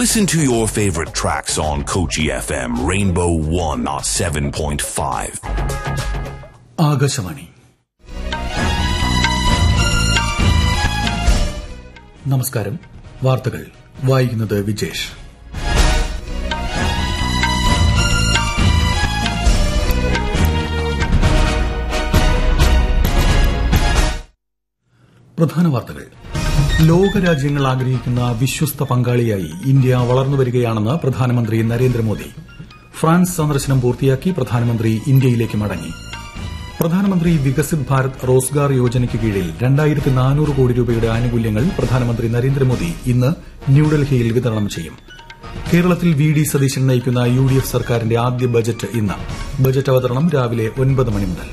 Listen to your favorite tracks on Kochi FM Rainbow 107.5. Akashvani നമസ്കാരം വാർത്തകൾ വായിക്കുന്നത് വിജേഷ് പ്രധാന വാർത്തകൾ ലോകരാജ്യങ്ങൾ ആഗ്രഹിക്കുന്ന വിശ്വസ്ത പങ്കാളിയായി ഇന്ത്യ വളർന്നുവരികയാണെന്ന് പ്രധാനമന്ത്രി നരേന്ദ്രമോദി ഫ്രാൻസ് സന്ദർശനം പൂർത്തിയാക്കി പ്രധാനമന്ത്രി ഇന്ത്യയിലേക്ക് മടങ്ങി പ്രധാനമന്ത്രി വികസിത് ഭാരത് റോസ്ഗാർ യോജനയ്ക്ക് കീഴിൽ രണ്ടായിരത്തി നാനൂറ് കോടി രൂപയുടെ ആനുകൂല്യങ്ങൾ പ്രധാനമന്ത്രി നരേന്ദ്രമോദി ഇന്ന് ന്യൂഡൽഹിയിൽ വിതരണം ചെയ്യും കേരളത്തിൽ വി ഡി സതീശൻ നയിക്കുന്ന യു ഡി എഫ് സർക്കാരിന്റെ ആദ്യ ബജറ്റ് ഇന്ന് ബജറ്റ് അവതരണം രാവിലെ ഒൻപത് മണി മുതൽ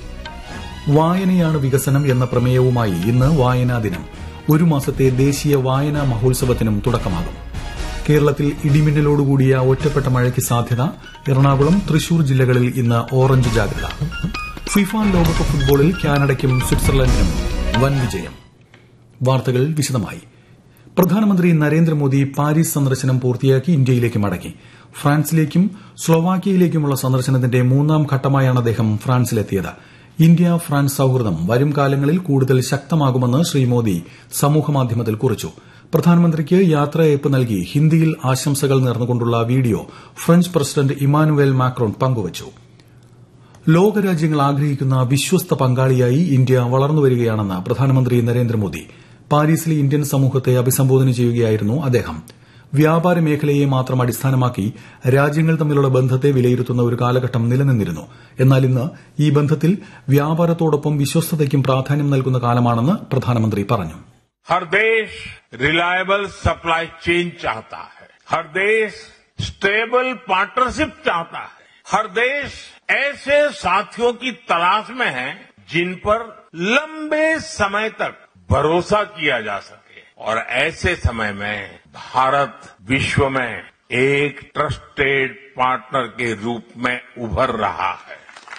വായനയാണ് വികസനം എന്ന പ്രമേയവുമായി ഇന്ന് വായനാ ദിനം ഒരു മാസത്തെ ദേശീയ വായനാ മഹോത്സവത്തിനും തുടക്കമാകും കേരളത്തിൽ ഇടിമിന്നലോടുകൂടിയ ഒറ്റപ്പെട്ട മഴയ്ക്ക് സാധ്യത എറണാകുളം തൃശൂർ ജില്ലകളിൽ ഇന്ന് ഓറഞ്ച് ജാഗ്രത ഫിഫ ലോകകപ്പ് ഫുട്ബോളിൽ കാനഡയ്ക്കും സ്വിറ്റ്സർലൻഡിനും വൻ വിജയം വാർത്തകൾ വിശദമായി പ്രധാനമന്ത്രി നരേന്ദ്രമോദി പാരീസ് സന്ദർശനം പൂർത്തിയാക്കി ഇന്ത്യയിലേക്ക് മടങ്ങി ഫ്രാൻസിലേക്കും സ്ലൊവാക്യയിലേക്കുമുള്ള സന്ദർശനത്തിന്റെ മൂന്നാം ഘട്ടമായാണ് അദ്ദേഹം ഫ്രാൻസിലെത്തിയത് ഇന്ത്യ ഫ്രാൻസ് സൌഹൃദം വരും കാലങ്ങളിൽ കൂടുതൽ ശക്തമാകുമെന്ന് ശ്രീ മോദി സമൂഹമാധ്യമത്തിൽ കുറിച്ചു പ്രധാനമന്ത്രിക്ക് യാത്രയയപ്പ് നൽകി ഹിന്ദിയിൽ ആശംസകൾ നേർന്നുകൊണ്ടുള്ള video French president Emmanuel Macron പങ്കുവച്ചു ലോകരാജ്യങ്ങൾ ആഗ്രഹിക്കുന്ന വിശ്വസ്ത പങ്കാളിയായി ഇന്ത്യ വളർന്നുവരികയാണെന്ന് പ്രധാനമന്ത്രി നരേന്ദ്രമോദി പാരീസിലെ ഇന്ത്യൻ സമൂഹത്തെ അഭിസംബോധന ചെയ്യുകയായിരുന്നു അദ്ദേഹം വ്യാപാര മേഖലയെ മാത്രം അടിസ്ഥാനമാക്കി രാജ്യങ്ങൾ തമ്മിലുള്ള ബന്ധത്തെ വിലയിരുത്തുന്ന ഒരു കാലഘട്ടം നിലനിന്നിരുന്നു എന്നാൽ ഇന്ന് ഈ ബന്ധത്തിൽ വ്യാപാരത്തോടൊപ്പം വിശ്വസ്തതയ്ക്കും പ്രാധാന്യം നൽകുന്ന കാലമാണെന്ന് പ്രധാനമന്ത്രി പറഞ്ഞു हर देश रिलायबल सप्लाई चेन चाहता है हर देश स्टेबल पार्टनरशिप चाहता है हर देश ऐसे साथियों की तलाश में है जिन पर लंबे समय तक भरोसा किया जा सके और ऐसे समय में भारत विश्व में एक ट्रस्टेड पार्टनर के रूप में उभर रहा है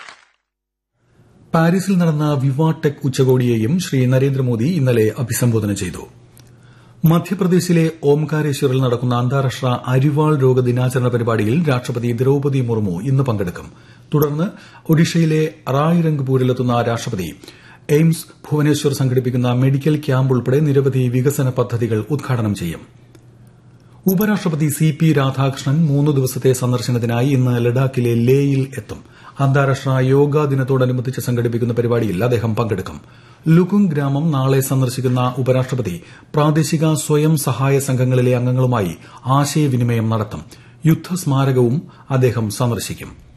പാരീസിൽ നടന്ന വിവാ ടെക് ഉച്ചകോടിയെയും ശ്രീ നരേന്ദ്രമോദി ഇന്നലെ അഭിസംബോധന ചെയ്തു മധ്യപ്രദേശിലെ ഓംകാരേശ്വറിൽ നടക്കുന്ന അന്താരാഷ്ട്ര അരിവാൾ രോഗ ദിനാചരണ പരിപാടിയിൽ രാഷ്ട്രപതി ദ്രൌപദി മുർമു ഇന്ന് പങ്കെടുക്കും തുടർന്ന് ഒഡീഷയിലെ റായ്രംഗ്പൂരിലെത്തുന്ന രാഷ്ട്രപതി എയിംസ് ഭുവനേശ്വർ സംഘടിപ്പിക്കുന്ന മെഡിക്കൽ ക്യാമ്പ് ഉൾപ്പെടെ നിരവധി വികസന പദ്ധതികൾ ഉദ്ഘാടനം ചെയ്യും ഉപരാഷ്ട്രപതി സി പി രാധാകൃഷ്ണൻ മൂന്ന് ദിവസത്തെ സന്ദർശനത്തിനായി ഇന്ന് ലഡാക്കിലെ ലേയിൽ എത്തും അന്താരാഷ്ട്ര യോഗാ ദിനത്തോടനുബന്ധിച്ച് സംഘടിപ്പിക്കുന്ന പരിപാടിയിൽ അദ്ദേഹം പങ്കെടുക്കും ലുകുങ് ഗ്രാമം നാളെ സന്ദർശിക്കുന്ന ഉപരാഷ്ട്രപതി പ്രാദേശിക സ്വയം സഹായ സംഘങ്ങളിലെ അംഗങ്ങളുമായി ആശയവിനിമയം നടത്തും യുദ്ധസ്മാരകവും അദ്ദേഹം സന്ദർശിക്കും